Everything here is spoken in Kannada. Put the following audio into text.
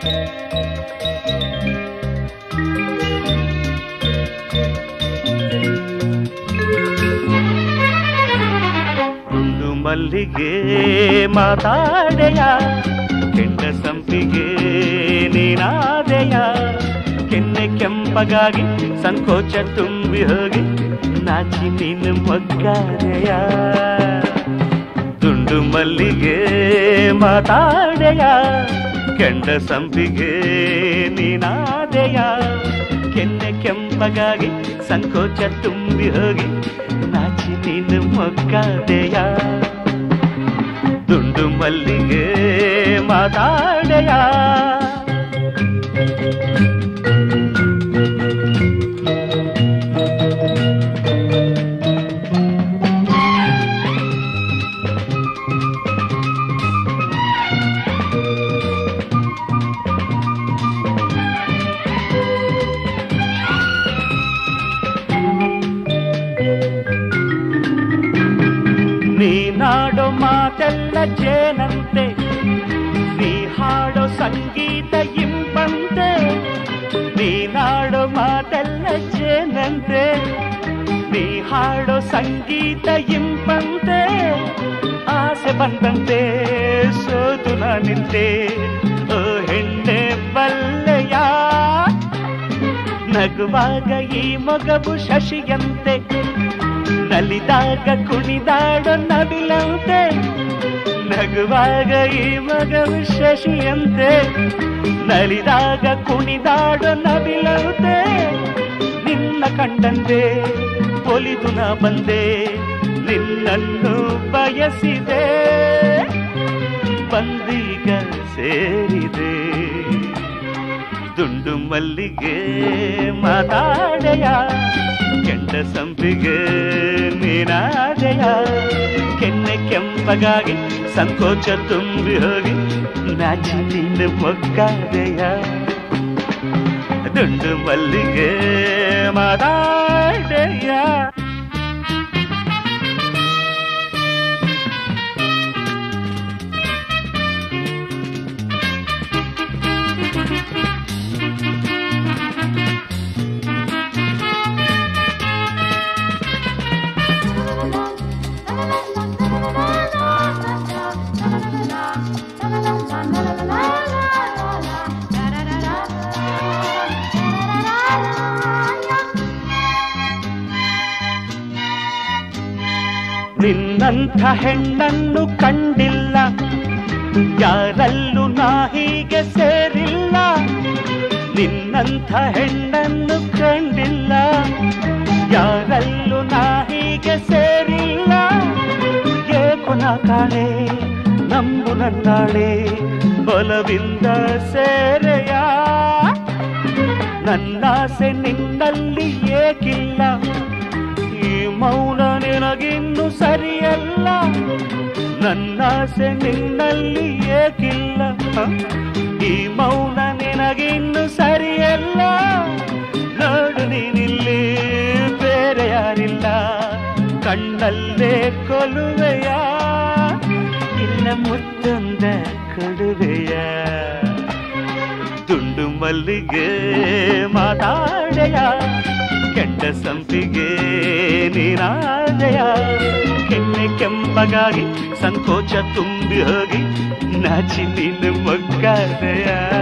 ಗುಂಡು ಮಲ್ಲಿಗೆ ಮಾತಾಡೆಯ ಕೆಂಡ ಸಂಪಿಗೆ ನೀನಾದೆಯ ಕೆನ್ನೆ ಕೆಂಪಗಾಗಿ ಸಂಕೋಚ ತುಂಬಿ ಹೋಗಿ ನಾಚಿ ನೀನು ಮಗ್ಗಾದೆಯ ದುಂಡು ಮಲ್ಲಿಗೆ ಮಾತಾಡೆಯ ಕೆಂಡ ಸಂಪಿಗೆ ನೀನಾದೆಯ ಕೆನ್ನೆ ಕೆಂಪಗಾಗಿ ಸಂಕೋಚ ತುಂಬಿ ಹೋಗಿ ನಾಚಿ ನೀನು ಮೊಗ್ಗಾದೆಯ ದುಂಡು ಮಲ್ಲಿಗೆ ಮಾತಾಡೆಯ ನೀನಾಡೋ ಮಾತೆಲ್ಲ ಜೇನಂತೆ ನೀ ಹಾಡೋ ಸಂಗೀತ ಇಂಪಂತೆ ನೀನಾಡೋ ಮಾತೆಲ್ಲ ಜೇನಂತೆ ನೀ ಹಾಡೋ ಸಂಗೀತ ಇಂಪಂತೆ ಆಸೆ ಬಂದಂತೆ ಸೋತು ನಾನಿಂತೆ ಓ ಹೆಣ್ಣೆ ಬಲ್ಲೆಯ ನಗುವಾಗ ಈ ಮಗವು ಶಶಿಯಂತೆ ನಲಿದಾಗ ಕುಣಿದಾಡೋ ನವಿಲಂತೆ ನಗುವಾಗ ಈ ಮಗವು ಶಶಿಯಂತೆ ನಲಿದಾಗ ಕುಣಿದಾಡೋ ನವಿಲಂತೆ ನಿನ್ನ ಕಂಡಂತೆ ಒಲಿದು ನಾ ಬಂದೆ ನಿನ್ನನ್ನು ಬಯಸಿದೆ ಬಂದೀಗ ಸೇರಿದೆ ದುಂಡು ಮಲ್ಲಿಗೆ ಮಾತಾಡೆಯ ಕೆಂಡ ಸಂಪಿಗೆ ನೀನಾದೆಯ ಕೆನ್ನೆ ಕೆಂಪಗಾಗಿ ಸಂಕೋಚ ತುಂಬಿ ಹೋಗಿ ನಾಚಿ ನಿನ್ನ ಮೊಗ್ಗಾದೆಯ ದುಂಡು ಮಲ್ಲಿಗೆ ಮಾತಾಡೆಯ ನಿನ್ನಂಥ ಹೆಣ್ಣನ್ನು ಕಂಡಿಲ್ಲ ಯಾರಲ್ಲೂ ನಾ ಹೀಗೆ ಸೇರಿಲ್ಲ ನಿನ್ನಂಥ ಹೆಣ್ಣನ್ನು ಕಂಡಿಲ್ಲ ಯಾರಲ್ಲೂ ನಾ ಹೀಗೆ ಸೇರಿಲ್ಲ ಏಕೋ ನಾ ಕಾಣೆ ನಂಬು ನನ್ನಾಳೆ ಬಲವಿಂದ ಸೇರೆಯ ನನ್ನಾಸೆ ನಿನ್ನಲ್ಲಿ ಏಕಿಲ್ಲ ಈ ಮೌನ ನಿನಗಿನ್ನು ಸರಿಯಲ್ಲ ನನ್ನಾಸೆ ನಿನ್ನಲ್ಲಿ ಏಕಿಲ್ಲ ಹ? ಈ ಮೌನ ನಿನಗಿನ್ನು ಸರಿಯಲ್ಲ ನೋಡು ನೀನಿಲ್ಲಿ ಬೇರೆ ಯಾರಿಲ್ಲ ಕಣ್ಣಲ್ಲೇ ಕೊಲುವೆಯ ಇಲ್ಲ ಮುತ್ತೊಂದ ಕೊಡುವೆಯ ತುಂಡು ಮಲ್ಲಿಗೆ ಮಾತಾಡೆಯ ಕೆಂಡ ಸಂಪಿಗೆ ನೀನಾದೆಯ ಕೆನ್ನೆ ಕೆಂಪಗಾಗಿ ಸಂಕೋಚ ತುಂಬಿ ಹೋಗಿ ನಾಚಿ ನೀನು ಮಗ್ಗಾದೆಯ